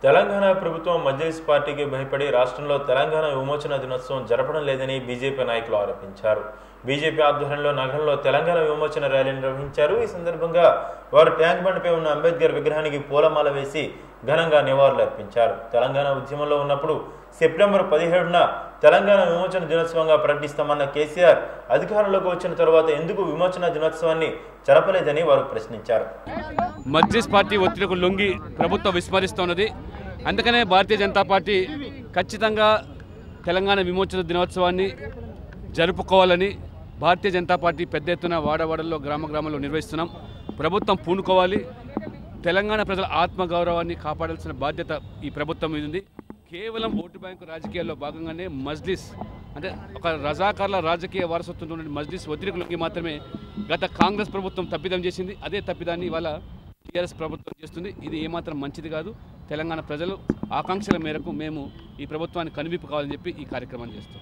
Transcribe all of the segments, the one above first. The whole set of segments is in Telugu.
తెలంగాణ ప్రభుత్వం మజ్లిస్ పార్టీకి భయపడి రాష్ట్రంలో తెలంగాణ విమోచన దినోత్సవం జరపడం లేదని బీజేపీ నాయకులు ఆరోపించారు బీజేపీ ఆధ్వర్యంలో నగరంలో తెలంగాణ విమోచన ర్యాలీ నిర్వహించారు ఈ సందర్భంగా వారు ట్యాంక్ బండ్పై ఉన్న అంబేద్కర్ విగ్రహానికి పూలమాల వేసి ఘనంగా నివాళులు అర్పించారు తెలంగాణ ఉద్యమంలో ఉన్నప్పుడు సెప్టెంబర్ పదిహేడున తెలంగాణ విమోచన దినోత్సవంగా ప్రకటిస్తామన్న కేసీఆర్ అధికారంలోకి వచ్చిన తర్వాత ఎందుకు విమోచన దినోత్సవాన్ని జరపలేదని వారు ప్రశ్నించారు మజ్లిస్ పార్టీ ఒత్తిడికి లొంగి ప్రభుత్వం విస్మరిస్తున్నది అందుకనే భారతీయ జనతా పార్టీ ఖచ్చితంగా తెలంగాణ విమోచన దినోత్సవాన్ని జరుపుకోవాలని భారతీయ జనతా పార్టీ పెద్ద ఎత్తున వాడవాడల్లో గ్రామ గ్రామాల్లో నిర్వహిస్తున్నాం ప్రభుత్వం పూనుకోవాలి తెలంగాణ ప్రజల ఆత్మగౌరవాన్ని కాపాడాల్సిన బాధ్యత ఈ ప్రభుత్వం మీద ఉంది కేవలం ఓటు బ్యాంకు రాజకీయాల్లో భాగంగానే మజ్లిస్ అంటే ఒక రజాకార్ల రాజకీయ వారసత్వం ఉన్న మజ్లిస్ ఒత్తిడికి మాత్రమే గత కాంగ్రెస్ ప్రభుత్వం తప్పిదం చేసింది అదే తప్పిదాన్ని ఇవాళ టీఆర్ఎస్ ప్రభుత్వం చేస్తుంది ఇది ఏమాత్రం మంచిది కాదు తెలంగాణ ప్రజలు ఆకాంక్షల మేరకు మేము ఈ ప్రభుత్వాన్ని కనువిప్పు కావాలని చెప్పి ఈ కార్యక్రమాన్ని చేస్తాం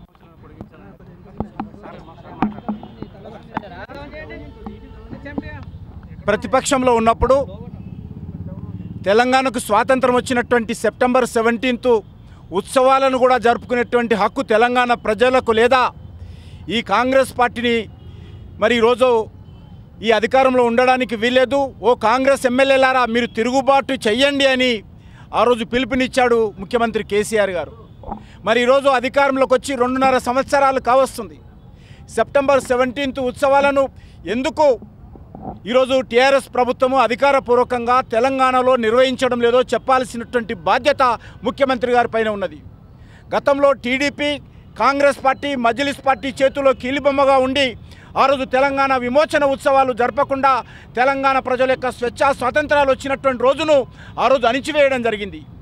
ప్రతిపక్షంలో ఉన్నప్పుడు తెలంగాణకు స్వాతంత్రం వచ్చినటువంటి సెప్టెంబర్ సెవెంటీన్త్ ఉత్సవాలను కూడా జరుపుకునేటువంటి హక్కు తెలంగాణ ప్రజలకు లేదా ఈ కాంగ్రెస్ పార్టీని మరి ఈరోజు ఈ అధికారంలో ఉండడానికి వీల్లేదు ఓ కాంగ్రెస్ ఎమ్మెల్యేలారా మీరు తిరుగుబాటు చెయ్యండి అని ఆ రోజు పిలుపునిచ్చాడు ముఖ్యమంత్రి కేసీఆర్ గారు మరి ఈరోజు అధికారంలోకి వచ్చి రెండున్నర సంవత్సరాలు కావస్తుంది సెప్టెంబర్ సెవెంటీన్త్ ఉత్సవాలను ఎందుకు ఈరోజు టీఆర్ఎస్ ప్రభుత్వము అధికారపూర్వకంగా తెలంగాణలో నిర్వహించడం లేదో చెప్పాల్సినటువంటి బాధ్యత ముఖ్యమంత్రి గారి పైన ఉన్నది గతంలో TDP Congress party Majlis party చేతిలో కీలిబొమ్మగా ఉండి ఆ రోజు తెలంగాణ విమోచన ఉత్సవాలు జరపకుండా తెలంగాణ ప్రజల యొక్క స్వేచ్ఛా స్వాతంత్రాలు వచ్చినటువంటి రోజును ఆ రోజు అణిచివేయడం జరిగింది